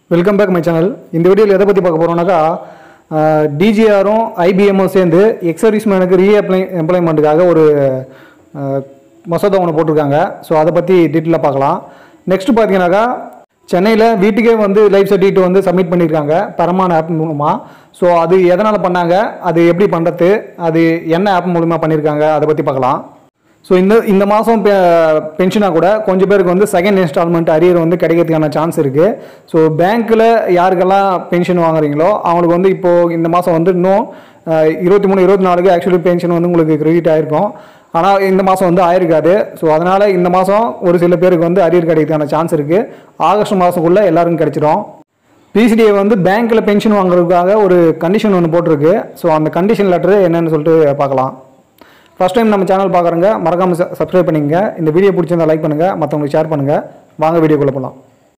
welcome back my channel இந்த வீடியோவில் எதை பற்றி பார்க்க போகிறோம்னாக்கா டிஜிஆரும் ஐபிஎம்மும் சேர்ந்து எக்ஸர்வீஸ்மேனுக்கு ரீஅப்ளை எம்ப்ளாய்மெண்ட்டுக்காக ஒரு அஹ், மசோதா ஒன்று போட்டிருக்காங்க ஸோ அதை பற்றி டீட்டெயிலாக பார்க்கலாம் நெக்ஸ்ட் பார்த்தீங்கன்னாக்கா சென்னையில் வீட்டுக்கே வந்து லைஃப் சர்டிஃபிகேட் வந்து சப்மிட் பண்ணியிருக்காங்க பரமான ஆப் மூலமாக ஸோ அது எதனால் பண்ணாங்க அது எப்படி பண்ணுறது அது என்ன ஆப் மூலமா பண்ணியிருக்காங்க அதை பற்றி பார்க்கலாம் ஸோ இந்த இந்த மாதம் பென்ஷனாக கூட கொஞ்சம் பேருக்கு வந்து செகண்ட் இன்ஸ்டால்மெண்ட் அரியர் வந்து கிடைக்கிறதுக்கான சான்ஸ் இருக்குது ஸோ பேங்க்கில் யாருக்கெல்லாம் பென்ஷன் வாங்குறீங்களோ அவங்களுக்கு வந்து இப்போது இந்த மாதம் வந்து இன்னும் இருபத்தி மூணு இருபத்தி நாலுக்கு ஆக்சுவலி பென்ஷன் வந்து உங்களுக்கு கிரெடிட் ஆகிருக்கும் ஆனால் இந்த மாதம் வந்து ஆயிருக்காது ஸோ அதனால் இந்த மாதம் ஒரு சில பேருக்கு வந்து அரியர் கிடைக்கிறதுக்கான சான்ஸ் இருக்குது ஆகஸ்ட் மாதத்துக்குள்ளே எல்லாருக்கும் கிடைச்சிடும் பிசிடிஐ வந்து பேங்க்கில் பென்ஷன் வாங்குறதுக்காக ஒரு கண்டிஷன் ஒன்று போட்டிருக்கு ஸோ அந்த கண்டிஷன் லெட்டரு என்னன்னு சொல்லிட்டு பார்க்கலாம் ஃபர்ஸ்ட் டைம் நம்ம சேனல் பார்க்குறங்க மறக்காமல் சப்ஸ்கிரைப் பண்ணிக்கங்க இந்த வீடியோ பிடிச்சிருந்தா லைக் பண்ணுங்கள் மற்றவங்களுக்கு ஷேர் பண்ணுங்கள் வாங்க வீடியோக்குள்ளே போகலாம்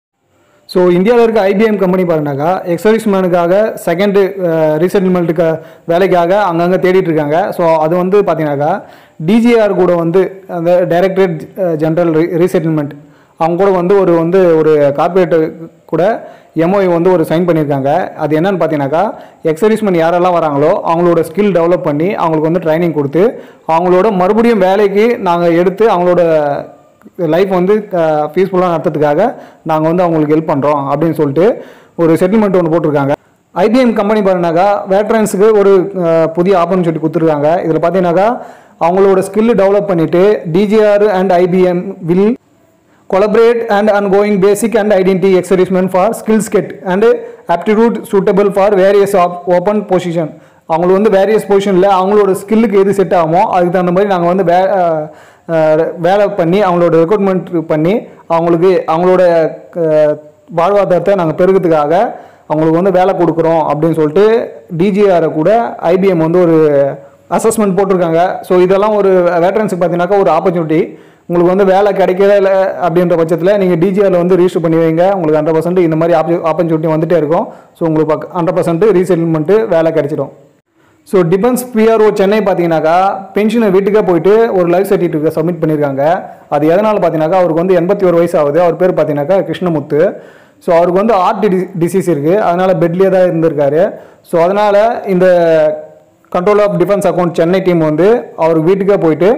ஸோ இந்தியாவில் இருக்க ஐபிஎம் கம்பெனி பாருங்கனாக்கா எக்ஸர்வீஸ்மேனுக்காக செகண்டு ரீசெட்டில்மெண்ட்டுக்கு வேலைக்காக அங்கங்கே தேடிட்டு இருக்காங்க ஸோ அது வந்து பார்த்தீங்கன்னாக்கா டிஜிஆர் கூட வந்து அந்த டைரக்டரேட் ஜென்ரல் ரீசெட்டில்மெண்ட் அவங்க கூட வந்து ஒரு வந்து ஒரு கார்பரேட் கூட எம்ஓஐ வந்து ஒரு சைன் பண்ணியிருக்காங்க அது என்னன்னு பார்த்தீங்கன்னாக்கா எக்ஸர்வீஸ்மென் யாரெல்லாம் வராங்களோ அவங்களோட ஸ்கில் டெவலப் பண்ணி அவங்களுக்கு வந்து ட்ரைனிங் கொடுத்து அவங்களோட மறுபடியும் வேலைக்கு நாங்கள் எடுத்து அவங்களோட லைஃப் வந்து பீஸ்ஃபுல்லாக நடத்துறதுக்காக நாங்கள் வந்து அவங்களுக்கு ஹெல்ப் பண்ணுறோம் அப்படின்னு சொல்லிட்டு ஒரு செட்டில்மெண்ட் ஒன்று போட்டிருக்காங்க ஐபிஎம் கம்பெனி பாருனாக்கா வேட்ரன்ஸுக்கு ஒரு அஹ், புதிய ஆப்பர்ச்சுனிட்டி கொடுத்துருக்காங்க இதில் பார்த்தீங்கன்னாக்கா அவங்களோட ஸ்கில் டெவலப் பண்ணிவிட்டு DGR and IBM will collaborate and ongoing basic and identity experiment for skills kit and aptitude suitable for various op- open position அவங்களுக்கு வந்து வேரியஸ் பொசிஷனில் அவங்களோட ஸ்கில்லுக்கு எது செட் ஆகுமோ அதுக்கு தகுந்த மாதிரி நாங்கள் வந்து வே அஹ், அஹ், வேலை பண்ணி அவங்களோட ரெக்ரூட்மெண்ட் பண்ணி அவங்களுக்கு அவங்களோட அஹ், வாழ்வாதாரத்தை நாங்கள் பெருக்கிறதுக்காக அவங்களுக்கு வந்து வேலை கொடுக்குறோம் அப்படின்னு சொல்லிட்டு டிஜிஆரை கூட ஐபிஎம் வந்து ஒரு அசஸ்மெண்ட் போட்டிருக்காங்க ஸோ இதெல்லாம் ஒரு வேட்டரன்ஸுக்கு பார்த்தீங்கன்னாக்கா ஒரு ஆப்பர்ச்சுனிட்டி உங்களுக்கு வந்து வேலை கிடைக்கல இல்லை அப்படின்ற பட்சத்தில் நீங்கள் டிஜிஆரில் வந்து ரிஜிஸ்டர் பண்ணி வைங்க உங்களுக்கு ஹண்ட்ரட் பர்சன்ட் இந்த மாதிரி ஆப்ப ஆப்பர்ச்சுனிட்டி வந்துட்டே இருக்கும் ஸோ உங்களுக்கு ஹண்ட்ரட் பர்சன்ட் ரீசெட்டில்மெண்ட்டு வேலை கிடைச்சிடும் ஸோ டிஃபென்ஸ் பிஆர்ஓ சென்னை பார்த்தீங்கன்னாக்கா பென்ஷனை வீட்டுக்கே போயிட்டு ஒரு லைஃப் சர்டிஃபிகேட் சப்மிட் பண்ணியிருக்காங்க அது எதனால் பார்த்தீங்கன்னாக்கா அவருக்கு வந்து எண்பத்தி ஒரு வயசு ஆகுது அவர் பேர் பார்த்தீங்கன்னாக்கா கிருஷ்ணமுத்து ஸோ அவருக்கு வந்து ஹார்ட் டிசீஸ் இருக்குது அதனால் பெட்லேயே தான் இருந்திருக்காரு ஸோ அதனால் இந்த control of defence account Chennai team வந்து அவருக்கு வீட்டுக்கே போயிட்டு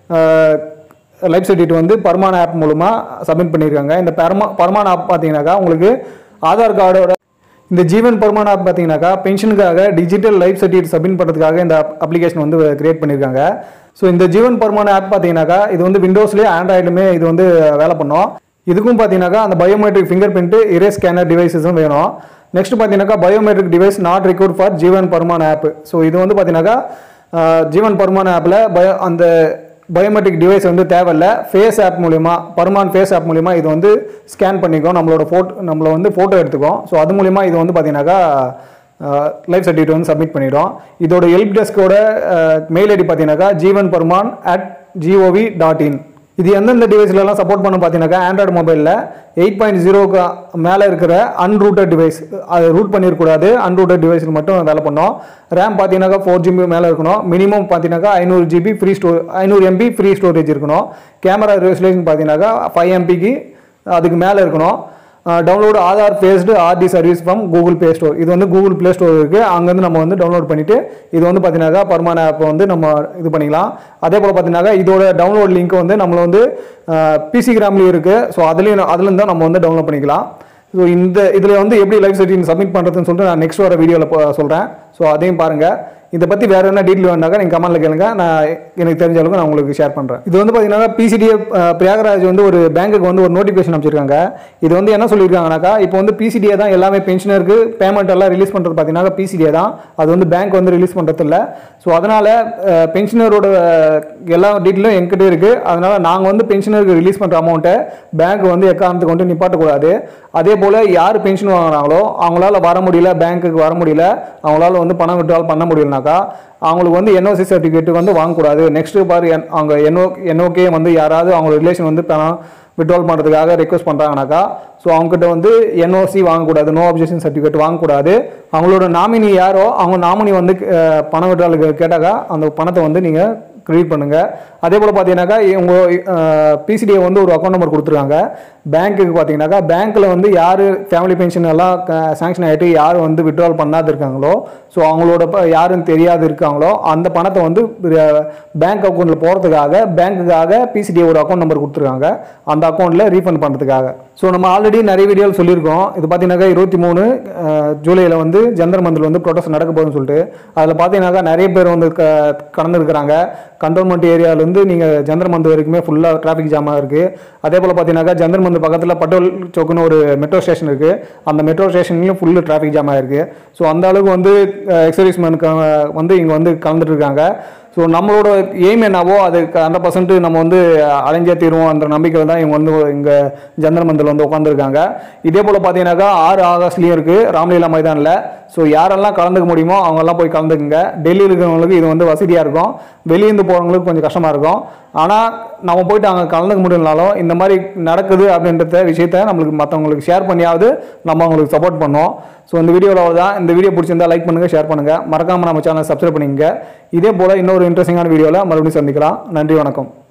லைஃப் சர்டிஃபிகேட் வந்து பர்மான ஆப் மூலமாக சப்மிட் பண்ணியிருக்காங்க இந்த பர்மா பர்மான ஆப் பார்த்தீங்கன்னாக்கா உங்களுக்கு ஆதார் கார்டோட இந்த ஜீவன் பர்மான ஆப் பார்த்தீங்கன்னாக்கா பென்ஷனுக்காக டிஜிட்டல் லைஃப் சர்டிஃபிகேட் சப்மிட் பண்ணுறதுக்காக இந்த அப்ளிகேஷன் வந்து கிரியேட் பண்ணியிருக்காங்க ஸோ இந்த ஜீவன் பர்மான ஆப் பார்த்தீங்கன்னாக்கா இது வந்து விண்டோஸ்லேயே ஆண்ட்ராய்டுமே இது வந்து வேலை பண்ணும் இதுக்கும் பார்த்தீங்கன்னாக்கா அந்த biometric finger print iris scanner டிவைசஸும் வேணும் நெக்ஸ்ட் பார்த்தீங்கன்னாக்கா biometric device not required for Jeevan Pramaan app so இது வந்து பார்த்தீங்கன்னாக்கா ஆஹ், ஜீவன் பர்மான ஆப்பில் பயோ அந்த பயோமெட்ரிக் டிவைஸ் வந்து தேவையில்ல ஃபேஸ் ஆப் மூலிமா பர்மான் ஃபேஸ் ஆப் மூலிமா இது வந்து ஸ்கேன் பண்ணிக்கும் நம்மளோட ஃபோட்டோ நம்மளை வந்து ஃபோட்டோ எடுத்துக்கும் ஸோ அது மூலிமா இது வந்து பார்த்தீங்கன்னாக்கா லைஃப் சர்டிஃபிகேட் வந்து சப்மிட் பண்ணிடும் இதோட ஹெல்ப் டெஸ்க்கோட மெயில் ஐடி பார்த்தீங்கன்னாக்கா Jeevan Pramaan at gov dot in இது எந்தெந்த டிவைஸ்லலாம் சப்போர்ட் பண்ண பார்த்தீங்கன்னாக்கா ஆண்ட்ராய்டு மொபைலில் எயிட் பாயிண்ட் ஜீரோக்கு மேலே இருக்கிற அன்ரூட்டட் டிவைஸ் அது ரூட் பண்ணிடக்கூடாது அன்ரூட்டட் டிவைஸில் மட்டும் வேலை பண்ணோம் ரேம் பார்த்தீங்கன்னாக்கா ஃபோர் ஜிபி மேலே இருக்கணும் மினிமம் பார்த்தீங்கன்னாக்கா ஐநூறு ஜிபி ஃப்ரீ ஸ்டோர் ஐநூறு எம்பி ஃப்ரீ ஸ்டோரேஜ் இருக்கணும் கேமரா ரெசல்யூஷன் பார்த்தீங்கன்னாக்கா ஃபைவ் எம்பிக்கு அதுக்கு மேலே இருக்கணும் download Aadhaar based RD service from Google Play Store இது வந்து கூகுள் ப்ளே ஸ்டோர் இருக்குது அங்கேருந்து நம்ம வந்து டவுன்லோட் பண்ணிவிட்டு இது வந்து பார்த்தீங்கன்னாக்கா பர்மான ஆப் வந்து நம்ம இது பண்ணிக்கலாம் அதே போல் பார்த்தீங்கன்னாக்கா இதோட டவுன்லோட் லிங்க் வந்து நம்மள வந்து பிசி கிராம்லேயும் இருக்குது ஸோ அதுலேயும் அதுலேருந்து தான் நம்ம வந்து டவுன்லோட் பண்ணிக்கலாம் ஸோ இந்த இதில் வந்து எப்படி லைஃப் சர்டிஃபிகேட் சப்மிட் பண்ணுறதுன்னு சொல்லிட்டு நான் நெக்ஸ்ட் வர வீடியோவில் சொல்கிறேன் ஸோ அதையும் பாருங்கள் இதை பற்றி வேறு என்ன டீட்டெயில் வேணாக்கா நீங்கள் கமெண்ட்டில் கேளுங்க நான் எனக்கு தெரிஞ்ச அளவுக்கு நான் உங்களுக்கு ஷேர் பண்ணுறேன் இது வந்து பார்த்தீங்கன்னா பிசிடிஏ பிரயாகராஜ் வந்து ஒரு பேங்க்குக்கு வந்து ஒரு நோட்டிஃபிகேஷன் அமைச்சிருக்காங்க இது வந்து என்ன சொல்லியிருக்காங்கனாக்கா இப்போ வந்து பிசிடிஏ தான் எல்லாமே பென்ஷனருக்கு பேமெண்ட் எல்லாம் ரிலீஸ் பண்ணுறது பார்த்தீங்கன்னா பிசிடிஏ தான் அது வந்து பேங்க் வந்து ரிலீஸ் பண்ணுறது இல்லை ஸோ அதனால் பென்ஷனரோட எல்லா டீட்டெயிலும் என்கிட்ட இருக்குது அதனால் நாங்கள் வந்து பென்ஷனருக்கு ரிலீஸ் பண்ணுற அமௌண்ட்டை பேங்க் வந்து எக்காரணத்தை கொண்டு நிப்பாட்டக்கூடாது அதே போல் யார் பென்ஷன் வாங்குறாங்களோ அவங்களால வர முடியல பேங்க்குக்கு வர முடியல அவங்களால வந்து பணம் விட்ரால் பண்ண முடியலனாக்கா அவங்களுக்கு வந்து என்ஓசி சர்டிஃபிகேட் வந்து வாங்கக்கூடாது நெக்ஸ்ட் பாரு என் அவங்க என்ஓ என்ஓகே வந்து யாராவது அவங்க ரிலேஷன் வந்து பணம் விட்ரால் பண்ணுறதுக்காக ரெக்வஸ்ட் பண்ணுறாங்கனாக்கா ஸோ அவங்ககிட்ட வந்து என்ஓசி வாங்கக்கூடாது நோ அப்ஜெக்ஷன் சர்டிஃபிகேட் வாங்கக்கூடாது அவங்களோட நாமினி யாரோ அவங்க நாமினி வந்து அஹ், பணம் விட்ராலுக்கு கேட்டாக்கா அந்த பணத்தை வந்து நீங்கள் கிரியேட் பண்ணுங்கள் அதே போல் பார்த்தீங்கன்னாக்கா உங்கள் பிசிடிஏ வந்து ஒரு அக்கௌண்ட் நம்பர் கொடுத்துருக்காங்க பேங்க்குக்கு பார்த்தீங்கன்னாக்கா பேங்க்கில் வந்து யார் ஃபேமிலி பென்ஷன் எல்லாம் சாங்ஷன் ஆகிட்டு யார் வந்து விட்ரால் பண்ணாது இருக்காங்களோ ஸோ அவங்களோட ப- யாருன்னு தெரியாது இருக்காங்களோ அந்த பணத்தை வந்து பேங்க் அக்கௌண்ட்டில் போகிறதுக்காக பேங்க்குக்காக பிசிடிஏ ஒரு அக்கௌண்ட் நம்பர் கொடுத்துருக்காங்க அந்த அக்கௌண்ட்டில் ரீஃபண்ட் பண்ணுறதுக்காக ஸோ நம்ம ஆல்ரெடி நிறைய வீடியோவில் சொல்லியிருக்கோம் இது பார்த்தீங்கன்னாக்கா இருபத்தி மூணு ஜூலையில் வந்து ஜந்தர் மந்தில் வந்து ப்ரொடெஸ்ட் நடக்க போகுதுன்னு சொல்லிட்டு அதில் பார்த்தீங்கன்னாக்கா நிறைய பேர் வந்து க கலந்துருக்கிறாங்க கண்டோன்மெண்ட் ஏரியாவிலேருந்து நீங்கள் ஜந்தர் மந்து வரைக்குமே ஃபுல்லாக டிராஃபிக் ஜாமாக இருக்குது அதே போல் பார்த்தீங்கன்னாக்கா ஜந்தர் மந்து பக்கத்தில் பட்டோல் சௌக்குன்னு ஒரு மெட்ரோ ஸ்டேஷன் இருக்குது அந்த மெட்ரோ ஸ்டேஷன்லையும் ஃபுல்லு டிராஃபிக் ஜாம் ஆயிருக்கு ஸோ அந்த அளவுக்கு வந்து எக்ஸர்வீஸ்மேனுக்கு வந்து இங்கே வந்து கலந்துட்டு இருக்காங்க ஸோ நம்மளோட எய்ம் என்னவோ அது ஹண்ட்ரட் பர்சன்ட் நம்ம வந்து அடைஞ்சே தீருவோம் அந்த நம்பிக்கையில் தான் இவங்க வந்து இங்கே ஜந்தர் மந்தில் வந்து உட்காந்துருக்காங்க இதே போல் பார்த்தீங்கன்னாக்கா ஆறு ஆகஸ்ட்லேயும் இருக்குது ராம்லீலா மைதானில் ஸோ யாரெல்லாம் கலந்துக்க முடியுமோ அவங்கெல்லாம் போய் கலந்துக்குங்க டெல்லியில் இருக்கிறவங்களுக்கு இது வந்து வசதியாக இருக்கும் வெளியேந்து போகிறவங்களுக்கு கொஞ்சம் கஷ்டமாக இருக்கும் ஆனால் நம்ம போயிட்டு அங்கே கலந்துக்க முடியலனாலும் இந்த மாதிரி நடக்குது அப்படின்றத விஷயத்த நம்மளுக்கு மற்றவங்களுக்கு ஷேர் பண்ணியாவது நம்ம அவங்களுக்கு சப்போர்ட் பண்ணோம் ஸோ இந்த வீடியோவில் அவ்வளோதான் இந்த வீடியோ பிடிச்சிருந்தா லைக் பண்ணுங்கள் ஷேர் பண்ணுங்கள் மறக்காமல் நம்ம சேனலை சப்ஸ்கிரைப் பண்ணிக்கங்க இதே போல் இன்னொரு இன்ட்ரெஸ்டிங்கான வீடியோவில் மறுபடியும் சந்திக்கலாம் நன்றி வணக்கம்